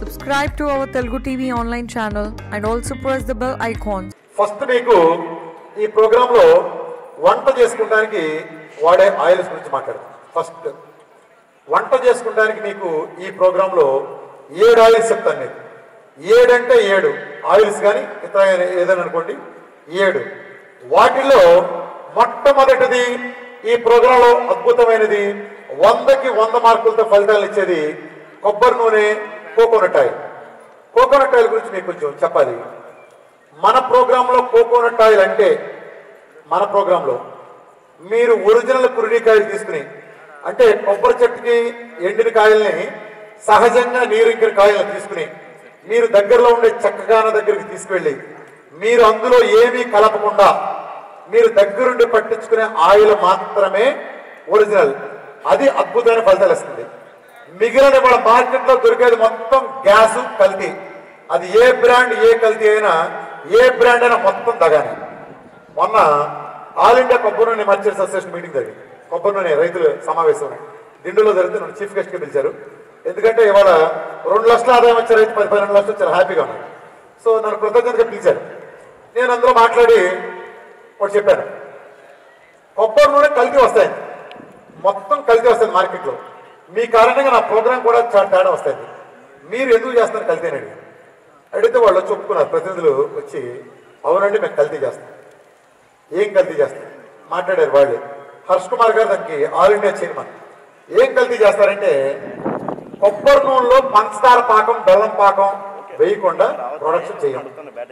Subscribe to our Telugu TV online channel and also press the bell icon first మీకు ఈ ప్రోగ్రాంలో వంట చేసుకోవడానికి వాడే ఆయిల్స్ గురించి మాట్లాడదాం ఫస్ట్ వంట చేసుకోవడానికి మీకు ఈ ప్రోగ్రాంలో ఏడు ఆయిల్స్ చెప్తాను నేను ఏడంటే ఏడు ఆయిల్స్ కానీ ఇతర ఏదైనా అనుకోండి ఏడు వాటిలో మొట్టమొదటిది ఈ ప్రోగ్రాంలో అద్భుతమైనది వందకి వంద మార్కులతో ఫలితాలు ఇచ్చేది కొబ్బరి నూనె కోకోనట్ ఆయిల్ కోకోనట్ ఆయిల్ గురించి మీకు కొంచెం చెప్పాలి మన ప్రోగ్రాంలో కోకోనట్ ఆయిల్ అంటే మన ప్రోగ్రాంలో మీరు ఒరిజినల్ కురిడికాయలు తీసుకుని అంటే కొబ్బరి చెట్టుకి ఎండిన కాయల్ని సహజంగా నీరింకిన కాయలను తీసుకుని మీరు దగ్గరలో ఉండే చెక్కగాన దగ్గరికి తీసుకువెళ్ళి మీరు అందులో ఏమీ కలపకుండా మీరు దగ్గరుండి పట్టించుకునే ఆయిల్ మాత్రమే ఒరిజినల్ అది అద్భుతమైన ఫలితాలు ఇస్తుంది మిగిలిన మన మార్కెట్లో దొరికేది మొత్తం గ్యాస్ కల్తీ అది ఏ బ్రాండ్ ఏ కల్తీ అయినా ఏ బ్రాండ్ అయినా మొత్తం దగానే మొన్న ఆల్ ఇండియా కొబ్బరి నూనె మర్చెంట్స్ అసోసియేషన్ మీటింగ్ జరిగింది కొబ్బరి నూనె రైతుల సమావేశం దిండులో జరిగితే నన్ను చీఫ్ గెస్ట్గా పిలిచారు ఎందుకంటే ఇవాళ రెండు లక్షల ఆదాయం వచ్చే రైతు పది పన్నెండు లక్షలు చాలా హ్యాపీగా ఉన్నాను సో నన్ను కృతజ్ఞతగా పిలిచారు నేను అందులో మాట్లాడి ఒకటి చెప్పాను కొబ్బరి నూనె కల్తీ వస్తాయి మొత్తం కల్తీ వస్తుంది మార్కెట్లో మీ కారణంగా నా ప్రోగ్రాం కూడా చాలా తేడా వస్తుంది మీరు ఎందుకు చేస్తున్నారు కల్తీ అని అడిగాను అడిగితే వాళ్ళు వచ్చి ఒప్పుకున్నారు ప్రతినిధులు వచ్చి అవునండి మేము కల్తీ చేస్తాం ఏం కల్తీ చేస్తాం మాట్లాడారు వాళ్ళే హర్ష్ కుమార్ గారు దానికి ఆల్ ఇండియా చైర్మన్ ఏం కల్తీ చేస్తారంటే కొబ్బరి నూనెలో పంచదార పాకం బెల్లం పాకం వేయకుండా ప్రొడక్షన్ చేయం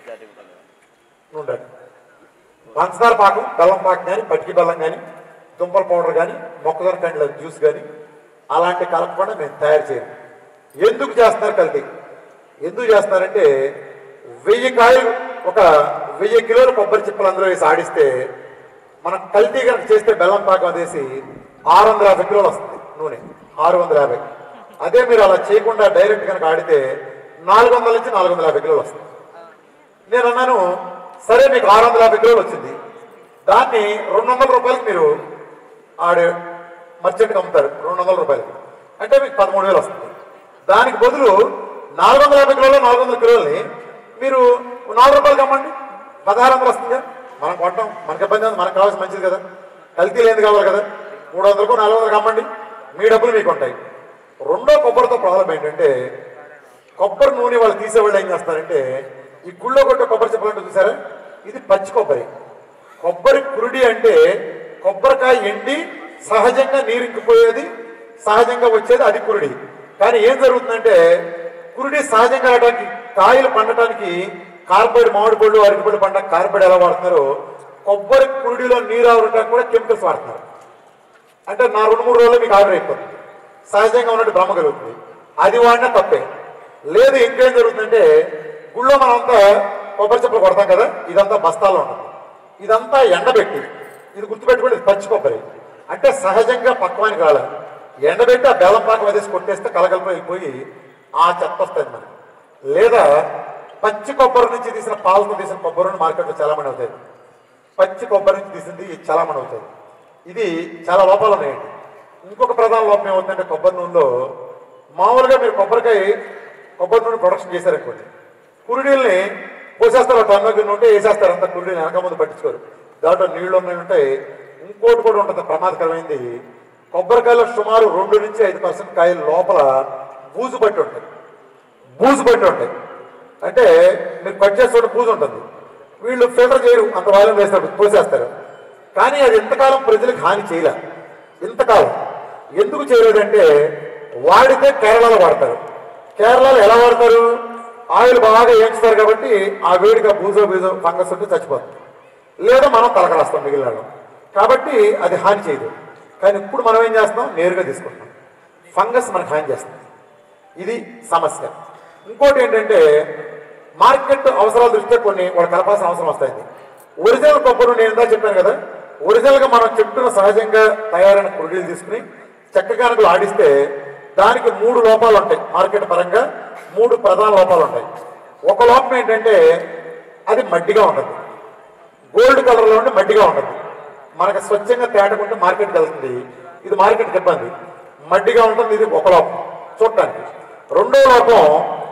ఉండండి పంచదార పాకం బెల్లం పాకం కానీ పటికి బెల్లం కానీ దుంపల పౌడర్ కానీ మొక్కజొన్న కండ్ల జ్యూస్ కానీ అలాంటి కలపకుండా మేము తయారు చేయము ఎందుకు చేస్తున్నారు కల్తీ ఎందుకు చేస్తున్నారంటే వెయ్యి కాయలు ఒక వెయ్యి కిలోల కొబ్బరి చిప్పలు అందులో వేసి ఆడిస్తే మనం కల్తీ కనుక చేస్తే బెల్లం పాకం వేసి ఆరు వందల యాభై కిలోలు వస్తుంది నూనె ఆరు వందల యాభై అదే మీరు అలా చేయకుండా డైరెక్ట్ కనుక ఆడితే నాలుగు వందల నుంచి నాలుగు వందల యాభై కిలోలు వస్తుంది నేను అన్నాను సరే మీకు ఆరు వందల యాభై కిలోలు వచ్చింది దాన్ని రెండు వందల రూపాయలకి మీరు ఆడ మర్చెంట్కి అమ్ముతారు రెండు వందల రూపాయలకి అంటే మీకు పదమూడు వేలు వస్తుంది దానికి బదులు నాలుగు వందల యాభై కిలోలు నాలుగు వందల కిలోలని మీరు నాలుగు రూపాయలకి అమ్మండి పదహారు వందలు వస్తుంది కదా మనం కొంటాం మనకి ఇబ్బంది ఉంది మనకు కావాల్సిన మంచిది కదా కల్తీ లేని కావాలి కదా మూడు వందలకు నాలుగు వందలకు అమ్మండి మీ డబ్బులు మీకు ఉంటాయి రెండో కొబ్బరితో ప్రాబ్లం ఏంటంటే కొబ్బరి నూనె వాళ్ళు తీసేవాళ్ళు ఏం చేస్తారంటే ఈ గుళ్ళో కొట్టే కొబ్బరి చెప్పాలంటే చూసారా ఇది పచ్చి కొబ్బరి కొబ్బరి కురుడి అంటే కొబ్బరికాయ ఎండి సహజంగా నీరింకిపోయేది సహజంగా వచ్చేది అది కురుడి కానీ ఏం జరుగుతుందంటే కురుడి సహజంగా రావడానికి కాయలు పండటానికి కార్బైడ్ మామిడి పళ్ళు అరటి పళ్ళు పండడానికి కార్బైడ్ ఎలా వాడుతున్నారో కొబ్బరి కురుడిలో నీరు ఆవరటానికి కూడా కెమికల్స్ వాడుతున్నారు అంటే నా రెండు మూడు రోజులు మీకు ఆర్డర్ అయిపోతుంది సహజంగా ఉన్నట్టు భ్రమ కలుగుతుంది అది వాడినా తప్పే లేదు ఇంకేం జరుగుతుందంటే గుళ్ళో మనంతా కొబ్బరి చెప్పులు కొడతాం కదా ఇదంతా బస్తాల్లో ఉంటుంది ఇదంతా ఎండబెట్టి ఇది గుర్తుపెట్టుకోండి ఇది పచ్చి కొబ్బరి అంటే సహజంగా పక్వానికి రాలేదు ఎండబెట్టి ఆ బెల్లం పాకం వేసి కొట్టేస్తే కలగలిపి వెళ్ళిపోయి ఆ చెత్త వస్తుంది మనకి లేదా పచ్చి కొబ్బరి నుంచి తీసిన పాలతో తీసిన కొబ్బరి మార్కెట్లో చాలామంది అవుతాయి పచ్చి కొబ్బరి నుంచి తీసింది చాలామంది అవుతుంది ఇది చాలా లోపాలు ఉన్నాయండి ఇంకొక ప్రధాన లోపం ఏమవుతుందంటే కొబ్బరి నూనెలో మామూలుగా మీరు కొబ్బరికాయ కొబ్బరి నూనె ప్రొడక్షన్ చేశారనుకోండి కురుడీల్ని పోసేస్తారు టన్నుల ఉంటే వేసేస్తారు అంత కురుడీని వెనక ముందు పట్టించుకోరు దాంట్లో నీళ్లు ఉన్నాయి ఉంటాయి ఇంకోటి కూడా ఉంటుంది ప్రమాదకరమైంది కొబ్బరికాయలో సుమారు రెండు నుంచి ఐదు పర్సెంట్ కాయలు లోపల బూజు పట్టి ఉంటాయి బూజు పట్టి ఉంటాయి అంటే మీరు కట్ చేస్తుంటే బూజు ఉంటుంది వీళ్ళు ఫిల్టర్ చేయరు అంత వాల్యూమ్ వేస్తారు పోసేస్తారు కానీ అది ఇంతకాలం ప్రజలకు హాని చేయలే ఇంతకాలం ఎందుకు చేయలేదంటే వాడితే కేరళలో వాడతారు కేరళలో ఎలా వాడతారు ఆయిల్ బాగా ఏంచుతారు కాబట్టి ఆ వేడిగా బూజో బీజో ఫంగస్ ఉంటే చచ్చిపోతుంది లేదా మనం తలకరాస్తాం మిగిలిన వాళ్ళం. కాబట్టి అది హాని చేయదు కానీ ఇప్పుడు మనం ఏం చేస్తాం నేరుగా తీసుకుంటాం ఫంగస్ మనకు హాని చేస్తుంది ఇది సమస్య ఇంకోటి ఏంటంటే మార్కెట్ అవసరాల దృష్ట్యా కొన్ని వాళ్ళు కలపాల్సిన అవసరం వస్తాయి ఒరిజినల్ కొబ్బరి నేను ఇందా చెప్పాను కదా ఒరిజినల్ గా మనం చెట్టును సహజంగా తయారైన కురుడీలు తీసుకుని చెక్కగానుకలు ఆడిస్తే దానికి మూడు లోపాలు ఉంటాయి మార్కెట్ పరంగా మూడు ప్రధాన లోపాలు ఉంటాయి ఒక లోపం ఏంటంటే అది మడ్డిగా ఉంటుంది గోల్డ్ కలర్ లో ఉండి మడ్డిగా ఉంటుంది మనకు స్వచ్ఛంగా తేటకుంటే మార్కెట్కి వెళ్తుంది ఇది మార్కెట్కి ఇబ్బంది మడ్డిగా ఉంటుంది ఇది ఒక లోపం చూడటానికి రెండో లోపం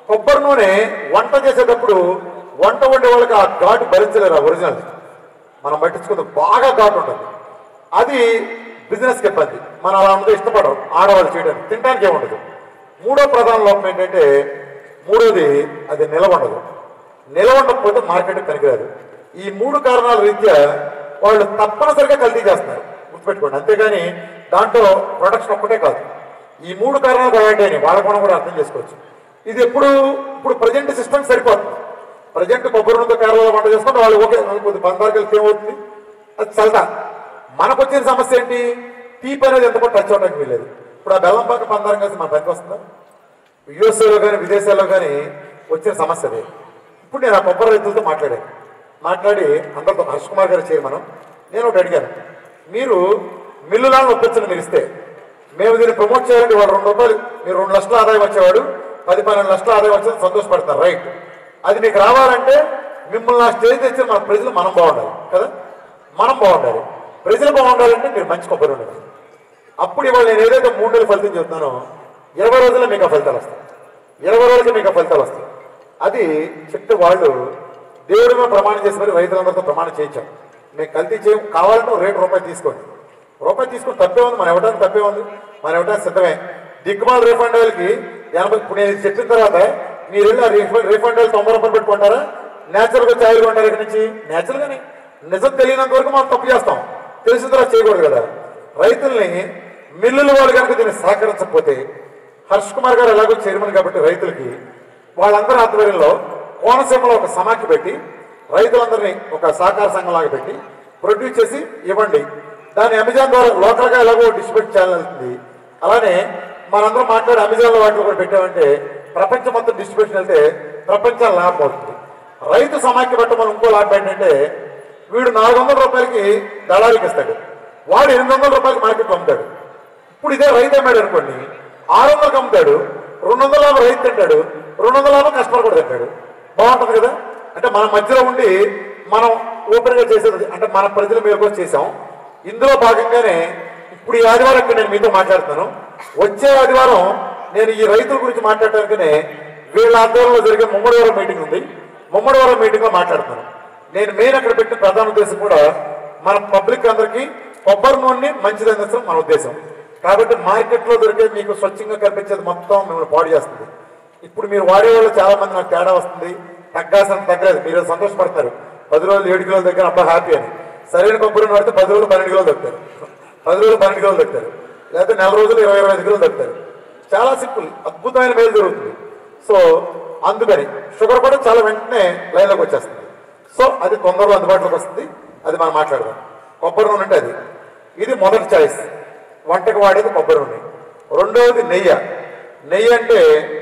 కొబ్బరి నూనె వంట చేసేటప్పుడు వంట వండే వాళ్ళకి ఆ ఘాటు భరించలేరు ఆ ఒరిజినల్ మనం పట్టించుకుంటే బాగా ఘాటు ఉంటుంది అది బిజినెస్కి ఇబ్బంది మనం అలా ఉన్నది ఇష్టపడరు ఆడవాళ్ళు చేయడానికి తినడానికి ఏముండదు మూడో ప్రధాన లోపం ఏంటంటే మూడోది అది నిలవ ఉండదు నిలవ ఉండకపోతే మార్కెట్ పనికిరాదు ఈ మూడు కారణాల రీత్యా వాళ్ళు తప్పనిసరిగా కల్తీ చేస్తున్నారు గుర్తుపెట్టుకోండి అంతేగాని దాంట్లో ప్రొడక్షన్ ఒక్కటే కాదు ఈ మూడు కారణాలు కాబట్టి అని వాళ్ళ గుణం కూడా అర్థం చేసుకోవచ్చు ఇది ఎప్పుడు ఇప్పుడు ప్రజెంట్ సిస్టమ్ సరిపోతుంది ప్రజెంట్ కొబ్బరి నూనెతో కేరళలో వంట చేసుకుంటే వాళ్ళు ఓకే కొద్ది బంధాలు కలిసి ఏమవుతుంది అది చల్దా మనకు వచ్చిన సమస్య ఏంటి తీపి అనేది ఎంత కూడా టచ్ అవడానికి వీలేదు ఇప్పుడు ఆ బెల్లం పాక పందారం కలిసి మన పనికి వస్తుందా యుఎస్ఏలో కానీ విదేశాల్లో కానీ వచ్చిన సమస్య అదే ఇప్పుడు నేను ఆ కొబ్బరి రైతులతో మాట్లాడాను మాట్లాడి అందరితో హర్ష్ కుమార్ గారు చేయమను నేను ఒకటి అడిగాను మీరు మిల్లులను ఒప్పించండి మీరు ఇస్తే మేము దీన్ని ప్రమోట్ చేయాలంటే వాడు రెండు రూపాయలు మీరు రెండు లక్షల ఆదాయం వచ్చేవాడు పది పన్నెండు లక్షల ఆదాయం వచ్చేది సంతోషపడతారు రైట్ అది మీకు రావాలంటే మిమ్మల్ని ఆ స్టేజ్ తెచ్చిన మన ప్రజలు మనం బాగుండాలి కదా మనం బాగుండాలి ప్రజలు బాగుండాలంటే మీరు మంచి కొబ్బరి ఉండాలి అప్పుడు ఇవాళ నేను ఏదైతే మూడు నెలల ఫలితం చెప్తున్నానో ఇరవై రోజుల్లో మీకు ఆ ఫలితాలు వస్తాయి ఇరవై రోజులకి మీకు ఆ ఫలితాలు వస్తాయి అది చెప్తే వాళ్ళు దేవుడి మీద ప్రమాణం చేసి మరి రైతులందరితో ప్రమాణం చేయించాం మేము కల్తీ చేయం కావాలంటే ఒక రేటు రూపాయి తీసుకోండి రూపాయి తీసుకుని తప్పే ఉంది మనం ఇవ్వడానికి తప్పే ఉంది మనం ఇవ్వడానికి సిద్ధమే దిక్కుమాల రీఫండ్ వాళ్ళకి ఎనభై ఇప్పుడు నేను ఇది చెప్పిన తర్వాత మీరు వెళ్ళి ఆ రీఫండ్ రీఫండ్ వాళ్ళు తొంభై రూపాయలు పెట్టుకుంటారా నేచురల్గా చాయలు కొంటారు ఇక్కడ నుంచి నేచురల్గానే నిజం తెలియనంత వరకు మనం తప్పు చేస్తాం తెలిసిన తర్వాత చేయకూడదు కదా రైతుల్ని మిల్లుల వాళ్ళు కనుక దీన్ని సహకరించకపోతే హర్ష్ కుమార్ గారు ఎలాగో చైర్మన్ కాబట్టి రైతులకి వాళ్ళందరి ఆధ్వర్యంలో కోనసీమలో ఒక సమాఖ్య పెట్టి రైతులందరినీ ఒక సహకార సంఘం లాగా పెట్టి ప్రొడ్యూస్ చేసి ఇవ్వండి దాన్ని అమెజాన్ ద్వారా లోకల్గా ఎలాగో డిస్ట్రిబ్యూట్ చేయాల్సింది అలానే మనందరం మాట్లాడి అమెజాన్లో వాటిలో కూడా పెట్టామంటే ప్రపంచం మొత్తం డిస్ట్రిబ్యూషన్ వెళ్తే ప్రపంచం లాభం అవుతుంది రైతు సమాఖ్య పెట్టమని ఇంకో లాభం ఏంటంటే వీడు నాలుగు వందల రూపాయలకి దళారికి ఇస్తాడు వాడు ఎనిమిది వందల రూపాయలకి మార్కెట్ అమ్ముతాడు ఇప్పుడు ఇదే రైతు అమ్మాడు అనుకోండి ఆరు వందలకు అమ్ముతాడు రెండు వందల లాభం రైతు తింటాడు రెండు వందల లాభం కస్టమర్ కూడా తింటాడు బాగుంటుంది కదా అంటే మన మధ్యలో ఉండి మనం ఓపెన్ గా చేసేది అంటే మన ప్రజల మీద కూడా చేసాం ఇందులో భాగంగానే ఇప్పుడు ఈ ఆదివారం ఇక్కడ నేను మీతో మాట్లాడుతున్నాను వచ్చే ఆదివారం నేను ఈ రైతుల గురించి మాట్లాడటానికనే వీళ్ళ ఆధ్వర్యంలో జరిగే ముమ్మడివారం మీటింగ్ ఉంది ముమ్మడివారం మీటింగ్ లో మాట్లాడుతున్నాను నేను మెయిన్ అక్కడ పెట్టిన ప్రధాన ఉద్దేశం కూడా మన పబ్లిక్ అందరికీ కొబ్బరి నూనె మంచిది అందించడం మన ఉద్దేశం కాబట్టి మార్కెట్లో దొరికే మీకు స్వచ్ఛంగా కనిపించేది మొత్తం మిమ్మల్ని పాడు చేస్తుంది ఇప్పుడు మీరు వాడే వాళ్ళు చాలా మంది నాకు తేడా వస్తుంది తగ్గాల్సిన తగ్గలేదు మీరు సంతోషపడతారు పది రోజులు ఏడు కిలోలు దగ్గర అబ్బా హ్యాపీ అని సరైన కొబ్బరి నూనె పడితే పది రోజులు పన్నెండు కిలోలు దొరుకుతారు పది రోజులు పన్నెండు కిలోలు దొరుకుతారు లేకపోతే నెల రోజులు ఇరవై ఇరవై ఐదు కిలోలు దొరుకుతారు చాలా సింపుల్ అద్భుతమైన మేలు జరుగుతుంది సో అందుకని షుగర్ కూడా చాలా వెంటనే లైన్లోకి వచ్చేస్తుంది సో అది తొందరలో అందుబాటులోకి వస్తుంది అది మనం మాట్లాడదాం కొబ్బరి నూనె అంటే అది ఇది మొదటి చాయిస్ వంటకు వాడేది కొబ్బరి నూనె రెండవది నెయ్యి నెయ్యి అంటే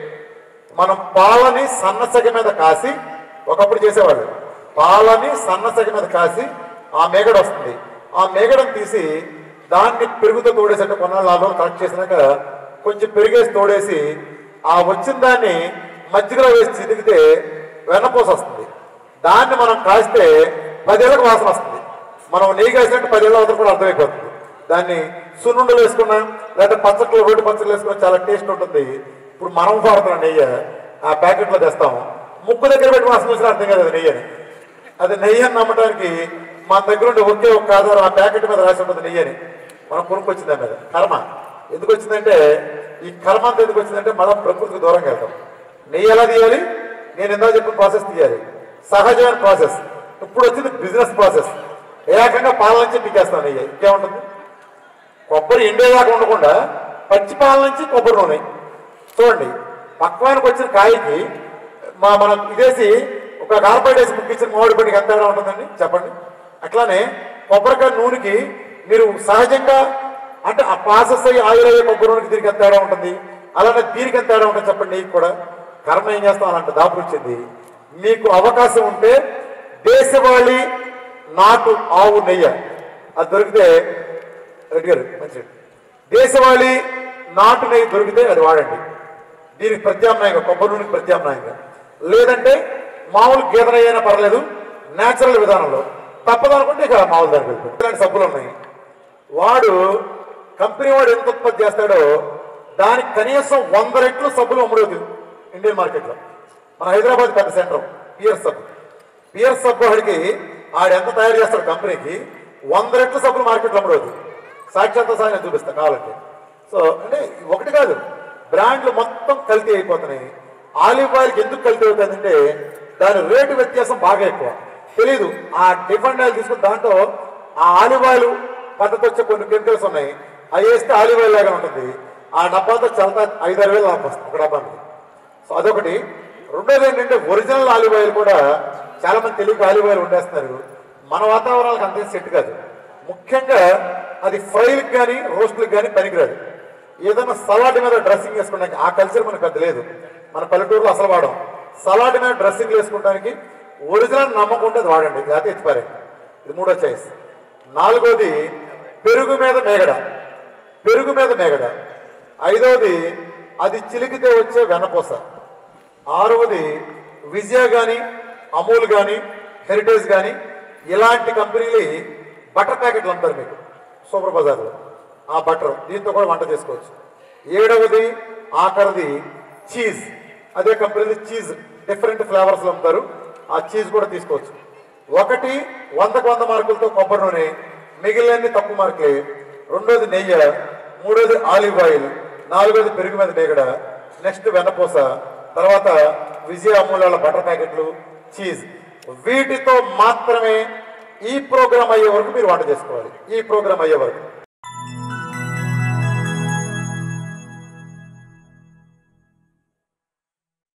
మనం పాలని సన్నసగ మీద కాసి ఒకప్పుడు చేసేవాళ్ళు పాలని సన్నసగ మీద కాసి ఆ మేగడ వస్తుంది ఆ మేగడను తీసి దాన్ని పెరుగుతో తోడేసి అంటే కొన్నాళ్ళు లాభం కలెక్ట్ చేసినాక కొంచెం పెరిగేసి తోడేసి ఆ వచ్చిన దాన్ని మజ్జిగలో వేసి చితికితే వెన్నపూస వస్తుంది దాన్ని మనం కాస్తే పదేళ్ళకి వాసన వస్తుంది మనం నెయ్యి కాసినట్టు పదేళ్ళ అవతల కూడా అర్థమైపోతుంది దాన్ని సున్నుండలు వేసుకున్నా లేకపోతే పచ్చట్లు రోడ్డు పచ్చళ్ళు వేసుకున్నా చాలా టేస్ట్ ఉంటుంది ఇప్పుడు మనం వాడుతున్నాం నెయ్యి ఆ ప్యాకెట్లో తెస్తాం ముక్కు దగ్గర పెట్టి వాసన చూసినా అర్థం కాదు అది నెయ్యి అని అది నెయ్యి అని నమ్మటానికి మన దగ్గర ఉండే ఒకే ఒక ఆధారం ఆ ప్యాకెట్ మీద రాసి ఉంటుంది నెయ్యి అని మనం కొనుక్కొచ్చింది దాని మీద కర్మ ఎందుకు వచ్చిందంటే ఈ కర్మ అంతా ఎందుకు వచ్చిందంటే మళ్ళీ ప్రకృతికి దూరంగా వెళ్తాం నెయ్యి ఎలా తీయాలి నేను ఎంతో చెప్పిన ప్రాసెస్ తీయాలి సహజమైన ప్రాసెస్ ఇప్పుడు వచ్చింది బిజినెస్ ప్రాసెస్ ఏకంగా పాల నుంచి పీకేస్తాం నెయ్యి ఇంకేముంటుంది కొబ్బరి ఎండేదాకా ఉండకుండా పచ్చి పాల నుంచి కొబ్బరి నూనె చూడండి పక్వానికి వచ్చిన కాయకి మా మనం ఇదేసి ఒక కార్బైడ్ వేసి ముక్కించిన మామిడి పండుగ ఎంత తేడా ఉంటుందండి చెప్పండి అట్లానే కొబ్బరికాయ నూనెకి మీరు సహజంగా అంటే ఆ ప్రాసెస్ అయ్యి ఆయిల్ అయ్యే కొబ్బరి నూనెకి దీనికి ఎంత తేడా ఉంటుంది అలానే దీనికి ఎంత తేడా ఉంటుంది చెప్పండి నీకు కూడా కర్మ ఏం చేస్తాం అలాంటి దాపు వచ్చింది మీకు అవకాశం ఉంటే దేశవాళీ నాటు ఆవు నెయ్యి అది దొరికితే రెడ్డి గారు మంచిది దేశవాళీ నాటు నెయ్యి దొరికితే అది వాడండి దీనికి ప్రత్యామ్నాయంగా కొబ్బరి నూనెకి ప్రత్యామ్నాయంగా లేదంటే మామూలు గీత నెయ్యి అయినా పర్లేదు న్యాచురల్ విధానంలో తప్పదనుకుంటే ఇక మామూలు దానికి వెళ్ళిపోయి ఇలాంటి సబ్బులు ఉన్నాయి వాడు కంపెనీ వాడు ఎంత ఉత్పత్తి చేస్తాడో దానికి కనీసం వంద రెట్లు సబ్బులు అమ్ముడవుతుంది ఇండియన్ మార్కెట్లో మన హైదరాబాద్ పెద్ద సెంటర్ పియర్ సబ్ పియర్ సబ్బు వాడికి ఆడు ఎంత తయారు చేస్తాడు కంపెనీకి వంద రెట్ల సబ్బులు మార్కెట్లో అమ్మడవుతుంది సాక్షాత్ సహా నేను చూపిస్తాను కావాలంటే సో అంటే ఒకటి కాదు బ్రాండ్లు మొత్తం కల్తీ అయిపోతున్నాయి ఆలివ్ ఆయిల్కి ఎందుకు కల్తీ అవుతుందంటే దాని రేటు వ్యత్యాసం బాగా ఎక్కువ తెలీదు ఆ డిఫరెంట్ ఆయిల్ తీసుకుని దాంట్లో ఆ ఆలివ్ ఆయిల్ పద్ధతి వచ్చే కొన్ని కెమికల్స్ ఉన్నాయి అవి వేస్తే ఆలివ్ ఆయిల్ లాగా ఉంటుంది ఆ డబ్బాతో చల్తా ఐదారు వేలు లాభం వస్తుంది ఒక డబ్బా మీద. సో అదొకటి రెండోది ఏంటంటే ఒరిజినల్ ఆలివ్ ఆయిల్ కూడా చాలా మంది తెలియక ఆలివ్ ఆయిల్ ఉండేస్తున్నారు మన వాతావరణాలకు అంతే సెట్ కాదు ముఖ్యంగా అది ఫ్రైలకు కానీ రోస్ట్లకు కానీ పనికిరాదు ఏదైనా సలాడ్ మీద డ్రెస్సింగ్ వేసుకోవడానికి ఆ కల్చర్ మనకు పెద్ద లేదు మన పల్లెటూరులో అసలు వాడం సలాడ్ మీద డ్రెస్సింగ్ వేసుకోవడానికి ఒరిజినల్ నమ్మకం ఉంటే అది వాడండి లేకపోతే ఎత్తిపారండి ఇది మూడో చాయిస్ నాలుగోది పెరుగు మీద మేగడ పెరుగు మీద మేగడ ఐదవది అది చిలికితే వచ్చే వెనపూస ఆరవది విజయ కానీ అమూల్ కానీ హెరిటేజ్ కానీ ఇలాంటి కంపెనీలు బటర్ ప్యాకెట్లు అమ్ముతారు మీకు సూపర్ బజార్లో ఆ బటర్ దీంతో కూడా వంట చేసుకోవచ్చు ఏడవది ఆఖరిది చీజ్ అదే కంపెనీ చీజ్ డిఫరెంట్ ఫ్లేవర్స్ అమ్ముతారు ఆ చీజ్ కూడా తీసుకోవచ్చు ఒకటి వందకు వంద మార్కులతో కొబ్బరి నూనె మిగిలినన్ని తక్కువ మార్కులే రెండోది నెయ్యి మూడోది ఆలివ్ ఆయిల్ నాలుగోది పెరుగు మీద మేగడ నెక్స్ట్ వెన్నపూస తర్వాత విజయ అమూలాల బటర్ ప్యాకెట్లు చీజ్ వీటితో మాత్రమే ఈ ప్రోగ్రామ్ అయ్యే వరకు మీరు వంట చేసుకోవాలి ఈ ప్రోగ్రామ్ అయ్యే వరకు